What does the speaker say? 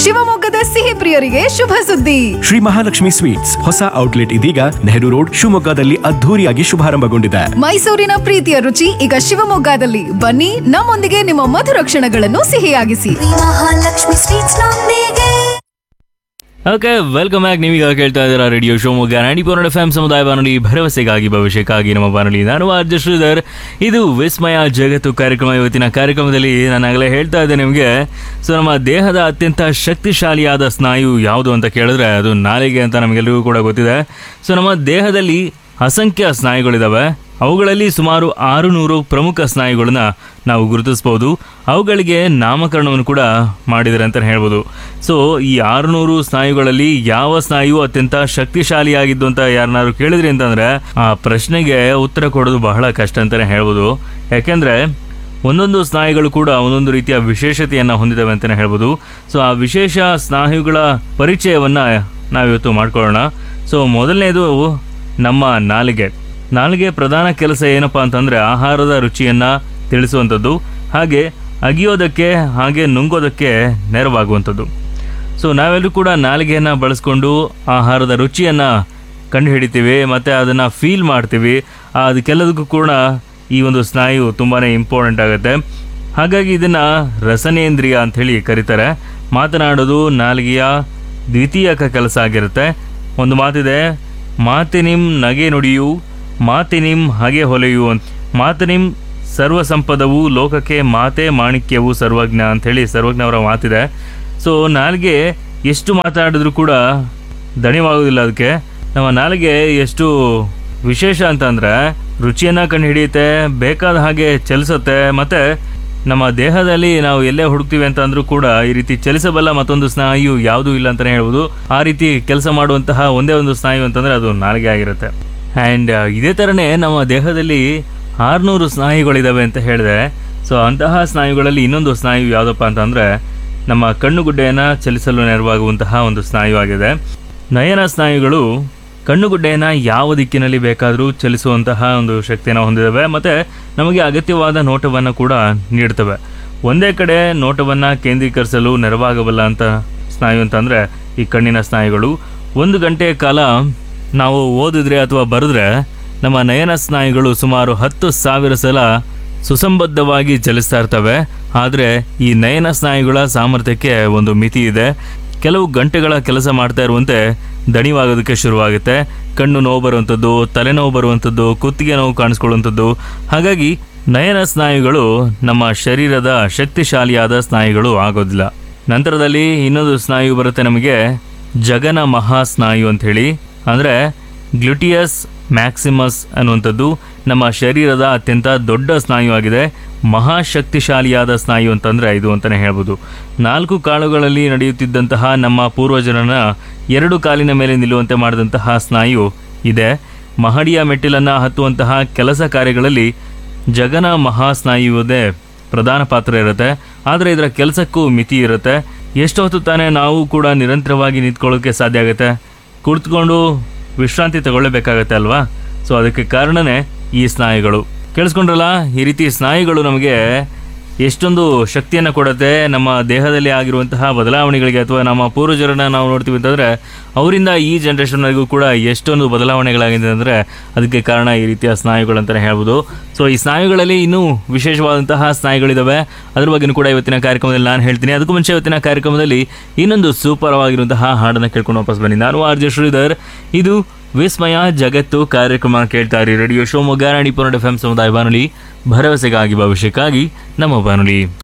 ಶಿವಮೊಗ್ಗದ ಸಿಹಿ ಪ್ರಿಯರಿಗೆ ಶುಭ ಸುದ್ದಿ ಶ್ರೀ ಮಹಾಲಕ್ಷ್ಮಿ ಸ್ವೀಟ್ಸ್ ಹೊಸ ಔಟ್ಲೆಟ್ ಇದೀಗ ನೆಹರು ರೋಡ್ ಶಿವಮೊಗ್ಗದಲ್ಲಿ ಅದ್ಧೂರಿಯಾಗಿ ಶುಭಾರಂಭಗೊಂಡಿದೆ ಮೈಸೂರಿನ ಪ್ರೀತಿಯ ರುಚಿ ಈಗ ಶಿವಮೊಗ್ಗದಲ್ಲಿ ಬನ್ನಿ ನಮ್ಮೊಂದಿಗೆ ನಿಮ್ಮ ಮಧುರ ಕ್ಷಣಗಳನ್ನು ಸಿಹಿಯಾಗಿಸಿ ಮಹಾಲಕ್ಷ್ಮಿ ಸ್ವೀಟ್ಸ್ ನೊಂದಿಗೆ ಓಕೆ ವೆಲ್ಕಮ್ ಬ್ಯಾಕ್ ನೀವೀಗ ಕೇಳ್ತಾ ಇದ್ದೀರಾ ರೇಡಿಯೋ ಶಿವಮೊಗ್ಗ ನಾಡಿ ಪೋರ್ಡ್ ಎಫ್ ಎಂ ಸಮುದಾಯ ಬಾನುಲಿ ಭರವಸೆಗಾಗಿ ಭವಿಷ್ಯಕ್ಕಾಗಿ ನಮ್ಮ ಬಾನುಲಿ ನಾನು ಆರ್ಜ ಶ್ರೀಧರ್ ಇದು ವಿಸ್ಮಯ ಜಗತ್ತು ಕಾರ್ಯಕ್ರಮ ಇವತ್ತಿನ ಕಾರ್ಯಕ್ರಮದಲ್ಲಿ ನಾನು ಆಗಲೇ ಹೇಳ್ತಾ ಇದ್ದೆ ನಿಮಗೆ ಸೊ ನಮ್ಮ ದೇಹದ ಅತ್ಯಂತ ಶಕ್ತಿಶಾಲಿಯಾದ ಸ್ನಾಯು ಯಾವುದು ಅಂತ ಕೇಳಿದ್ರೆ ಅದು ನಾಲಿಗೆ ಅಂತ ನಮಗೆಲ್ಲರಿಗೂ ಕೂಡ ಗೊತ್ತಿದೆ ಸೊ ನಮ್ಮ ದೇಹದಲ್ಲಿ ಅಸಂಖ್ಯ ಸ್ನಾಯುಗಳಿದಾವೆ ಅವುಗಳಲ್ಲಿ ಸುಮಾರು ಆರು ನೂರು ಪ್ರಮುಖ ಸ್ನಾಯುಗಳನ್ನ ನಾವು ಗುರುತಿಸ್ಬೋದು ಅವುಗಳಿಗೆ ನಾಮಕರಣವನ್ನು ಕೂಡ ಮಾಡಿದರೆ ಅಂತ ಹೇಳ್ಬೋದು ಸೊ ಈ ಆರುನೂರು ಸ್ನಾಯುಗಳಲ್ಲಿ ಯಾವ ಸ್ನಾಯು ಅತ್ಯಂತ ಶಕ್ತಿಶಾಲಿಯಾಗಿದ್ದು ಅಂತ ಯಾರನ್ನಾದ್ರು ಕೇಳಿದ್ರಿ ಅಂತಂದ್ರೆ ಆ ಪ್ರಶ್ನೆಗೆ ಉತ್ತರ ಕೊಡೋದು ಬಹಳ ಕಷ್ಟ ಅಂತಾನೆ ಹೇಳ್ಬೋದು ಯಾಕೆಂದ್ರೆ ಒಂದೊಂದು ಸ್ನಾಯುಗಳು ಕೂಡ ಒಂದೊಂದು ರೀತಿಯ ವಿಶೇಷತೆಯನ್ನು ಹೊಂದಿದ್ದಾವೆ ಅಂತಲೇ ಹೇಳ್ಬೋದು ಸೊ ಆ ವಿಶೇಷ ಸ್ನಾಯುಗಳ ಪರಿಚಯವನ್ನು ನಾವಿವತ್ತು ಮಾಡ್ಕೊಳ್ಳೋಣ ಸೊ ಮೊದಲನೇದು ನಮ್ಮ ನಾಲಿಗೆ ನಾಲಿಗೆ ಪ್ರಧಾನ ಕೆಲಸ ಏನಪ್ಪಾ ಅಂತಂದರೆ ಆಹಾರದ ರುಚಿಯನ್ನು ತಿಳಿಸುವಂಥದ್ದು ಹಾಗೆ ಅಗಿಯೋದಕ್ಕೆ ಹಾಗೆ ನುಂಗೋದಕ್ಕೆ ನೆರವಾಗುವಂಥದ್ದು ಸೊ ನಾವೆಲ್ಲರೂ ಕೂಡ ನಾಲಿಗೆಯನ್ನು ಬಳಸ್ಕೊಂಡು ಆಹಾರದ ರುಚಿಯನ್ನು ಕಂಡುಹಿಡಿತೀವಿ ಮತ್ತು ಅದನ್ನು ಫೀಲ್ ಮಾಡ್ತೀವಿ ಆ ಅದಕ್ಕೆಲ್ಲದಕ್ಕೂ ಕೂಡ ಈ ಒಂದು ಸ್ನಾಯು ತುಂಬಾ ಇಂಪಾರ್ಟೆಂಟ್ ಆಗುತ್ತೆ ಹಾಗಾಗಿ ಇದನ್ನು ರಸನೇಂದ್ರಿಯ ಅಂಥೇಳಿ ಕರೀತಾರೆ ಮಾತನಾಡೋದು ನಾಲಿಗೆಯ ದ್ವಿತೀಯಕ ಕೆಲಸ ಆಗಿರುತ್ತೆ ಒಂದು ಮಾತಿದೆ ಮಾತಿನಿಂ ನಗೆ ನುಡಿಯು ಮಾತಿನಿಂ ಹಗೆ ಹೊಲೆಯು ಅಂತ ಮಾತಿನಿಂ ಸರ್ವ ಸಂಪದವು ಲೋಕಕ್ಕೆ ಮಾತೆ ಮಾಣಿಕ್ಯವು ಸರ್ವಜ್ಞ ಅಂಥೇಳಿ ಸರ್ವಜ್ಞ ಅವರ ಮಾತಿದೆ ಸೊ ನಾಲಿಗೆ ಎಷ್ಟು ಮಾತಾಡಿದ್ರೂ ಕೂಡ ದಣಿವಾಗೋದಿಲ್ಲ ಅದಕ್ಕೆ ನಮ್ಮ ನಾಲಿಗೆ ಎಷ್ಟು ವಿಶೇಷ ಅಂತಂದರೆ ರುಚಿಯನ್ನು ಕಂಡು ಹಿಡಿಯುತ್ತೆ ಬೇಕಾದ ಹಾಗೆ ಚಲಿಸುತ್ತೆ ಮತ್ತು ನಮ್ಮ ದೇಹದಲ್ಲಿ ನಾವು ಎಲ್ಲೇ ಹುಡುಕ್ತೀವಿ ಅಂತ ಅಂದ್ರೂ ಕೂಡ ಈ ರೀತಿ ಚಲಿಸಬಲ್ಲ ಮತ್ತೊಂದು ಸ್ನಾಯು ಯಾವುದೂ ಇಲ್ಲ ಅಂತಲೇ ಹೇಳ್ಬೋದು ಆ ರೀತಿ ಕೆಲಸ ಮಾಡುವಂತಹ ಒಂದೇ ಒಂದು ಸ್ನಾಯು ಅಂತಂದರೆ ಅದು ನಾಲಿಗೆ ಆಗಿರುತ್ತೆ ಆ್ಯಂಡ್ ಇದೇ ಥರನೇ ನಮ್ಮ ದೇಹದಲ್ಲಿ ಆರುನೂರು ಸ್ನಾಯುಗಳಿದ್ದಾವೆ ಅಂತ ಹೇಳಿದೆ ಸೊ ಅಂತಹ ಸ್ನಾಯುಗಳಲ್ಲಿ ಇನ್ನೊಂದು ಸ್ನಾಯು ಯಾವುದಪ್ಪ ಅಂತಂದರೆ ನಮ್ಮ ಕಣ್ಣುಗುಡ್ಡೆಯನ್ನು ಚಲಿಸಲು ನೆರವಾಗುವಂತಹ ಒಂದು ಸ್ನಾಯು ಆಗಿದೆ ನಯನ ಸ್ನಾಯುಗಳು ಕಣ್ಣುಗುಡ್ಡೆಯನ್ನು ಯಾವ ದಿಕ್ಕಿನಲ್ಲಿ ಬೇಕಾದರೂ ಚಲಿಸುವಂತಹ ಒಂದು ಶಕ್ತಿಯನ್ನು ಹೊಂದಿದ್ದಾವೆ ಮತ್ತು ನಮಗೆ ಅಗತ್ಯವಾದ ನೋಟವನ್ನು ಕೂಡ ನೀಡ್ತವೆ ಒಂದೇ ಕಡೆ ನೋಟವನ್ನು ಕೇಂದ್ರೀಕರಿಸಲು ನೆರವಾಗಬಲ್ಲ ಅಂತ ಸ್ನಾಯು ಅಂತಂದರೆ ಈ ಕಣ್ಣಿನ ಸ್ನಾಯುಗಳು ಒಂದು ಗಂಟೆಯ ಕಾಲ ನಾವು ಓದಿದ್ರೆ ಅಥವಾ ಬರೆದ್ರೆ ನಮ್ಮ ನಯನ ಸ್ನಾಯುಗಳು ಸುಮಾರು ಹತ್ತು ಸಾವಿರ ಸಲ ಸುಸಂಬದ್ಧವಾಗಿ ಚಲಿಸ್ತಾ ಇರ್ತವೆ ಆದರೆ ಈ ನಯನ ಸ್ನಾಯುಗಳ ಸಾಮರ್ಥ್ಯಕ್ಕೆ ಒಂದು ಮಿತಿ ಇದೆ ಕೆಲವು ಗಂಟೆಗಳ ಕೆಲಸ ಮಾಡ್ತಾ ಇರುವಂತೆ ದಣಿವಾಗೋದಕ್ಕೆ ಶುರುವಾಗುತ್ತೆ ಕಣ್ಣು ನೋವು ಬರುವಂಥದ್ದು ತಲೆನೋವು ಬರುವಂಥದ್ದು ಕುತ್ತಿಗೆ ನೋವು ಕಾಣಿಸ್ಕೊಳ್ಳುವಂಥದ್ದು ಹಾಗಾಗಿ ನಯನ ಸ್ನಾಯುಗಳು ನಮ್ಮ ಶರೀರದ ಶಕ್ತಿಶಾಲಿಯಾದ ಸ್ನಾಯುಗಳು ಆಗೋದಿಲ್ಲ ನಂತರದಲ್ಲಿ ಇನ್ನೊಂದು ಸ್ನಾಯು ಬರುತ್ತೆ ನಮಗೆ ಜಗನ ಮಹಾಸ್ನಾಯು ಅಂತ ಹೇಳಿ ಅಂದರೆ ಗ್ಲುಟಿಯಸ್ ಮ್ಯಾಕ್ಸಿಮಸ್ ಅನ್ನುವಂಥದ್ದು ನಮ್ಮ ಶರೀರದ ಅತ್ಯಂತ ದೊಡ್ಡ ಸ್ನಾಯು ಆಗಿದೆ ಮಹಾಶಕ್ತಿಶಾಲಿಯಾದ ಸ್ನಾಯು ಅಂತಂದರೆ ಇದು ಅಂತಲೇ ಹೇಳ್ಬೋದು ನಾಲ್ಕು ಕಾಳುಗಳಲ್ಲಿ ನಡೆಯುತ್ತಿದ್ದಂತಹ ನಮ್ಮ ಪೂರ್ವಜರನ್ನ ಎರಡು ಕಾಲಿನ ಮೇಲೆ ನಿಲ್ಲುವಂತೆ ಮಾಡಿದಂತಹ ಸ್ನಾಯು ಇದೆ ಮಹಡಿಯ ಮೆಟ್ಟಿಲನ್ನು ಹತ್ತುವಂತಹ ಕೆಲಸ ಕಾರ್ಯಗಳಲ್ಲಿ ಜಗನ ಮಹಾಸ್ನಾಯುವುದೇ ಪ್ರಧಾನ ಪಾತ್ರ ಇರುತ್ತೆ ಆದರೆ ಇದರ ಕೆಲಸಕ್ಕೂ ಮಿತಿ ಇರುತ್ತೆ ಎಷ್ಟು ಹೊತ್ತು ತಾನೇ ನಾವು ಕೂಡ ನಿರಂತರವಾಗಿ ನಿಂತ್ಕೊಳ್ಳೋಕ್ಕೆ ಸಾಧ್ಯ ಆಗುತ್ತೆ ಕುಳಿತುಕೊಂಡು ವಿಶ್ರಾಂತಿ ತಗೊಳ್ಳೇಬೇಕಾಗತ್ತೆ ಅಲ್ವಾ ಸೊ ಅದಕ್ಕೆ ಕಾರಣನೇ ಈ ಸ್ನಾಯುಗಳು ಕೇಳಿಸ್ಕೊಂಡ್ರಲ್ಲ ಈ ರೀತಿ ಸ್ನಾಯುಗಳು ನಮಗೆ ಎಷ್ಟೊಂದು ಶಕ್ತಿಯನ್ನು ಕೊಡುತ್ತೆ ನಮ್ಮ ದೇಹದಲ್ಲಿ ಆಗಿರುವಂತಹ ಬದಲಾವಣೆಗಳಿಗೆ ಅಥವಾ ನಮ್ಮ ಪೂರ್ವಜರನ್ನ ನಾವು ನೋಡ್ತೀವಿ ಅಂತಂದರೆ ಅವರಿಂದ ಈ ಜನ್ರೇಷನ್ವರೆಗೂ ಕೂಡ ಎಷ್ಟೊಂದು ಬದಲಾವಣೆಗಳಾಗಿದೆ ಅಂದರೆ ಅದಕ್ಕೆ ಕಾರಣ ಈ ರೀತಿಯ ಸ್ನಾಯುಗಳು ಅಂತಲೇ ಹೇಳ್ಬೋದು ಸೊ ಈ ಸ್ನಾಯುಗಳಲ್ಲಿ ಇನ್ನೂ ವಿಶೇಷವಾದಂತಹ ಸ್ನಾಯುಗಳಿದ್ದಾವೆ ಅದ್ರ ಬಗ್ಗೆನೂ ಕೂಡ ಇವತ್ತಿನ ಕಾರ್ಯಕ್ರಮದಲ್ಲಿ ನಾನು ಹೇಳ್ತೀನಿ ಅದಕ್ಕೂ ಮುಂಚೆ ಇವತ್ತಿನ ಕಾರ್ಯಕ್ರಮದಲ್ಲಿ ಇನ್ನೊಂದು ಸೂಪರ್ ಆಗಿರುವಂತಹ ಹಾಡನ್ನು ಕೇಳ್ಕೊಂಡು ವಾಪಸ್ ಬನ್ನಿ ನಾನು ಆರ್ ಜೆ ಶ್ರೀಧರ್ ಇದು ವಿಸ್ಮಯ ಜಗತ್ತು ಕಾರ್ಯಕ್ರಮ ಕೇಳ್ತಾ ಇರಿ radio Shivamogga Ranipura F M ಸಮುದಾಯ ಬಾನುಲಿ ಭರವಸೆಗಾಗಿ ಭವಿಷ್ಯಕ್ಕಾಗಿ ನಮ್ಮ ಬಾನುಲಿ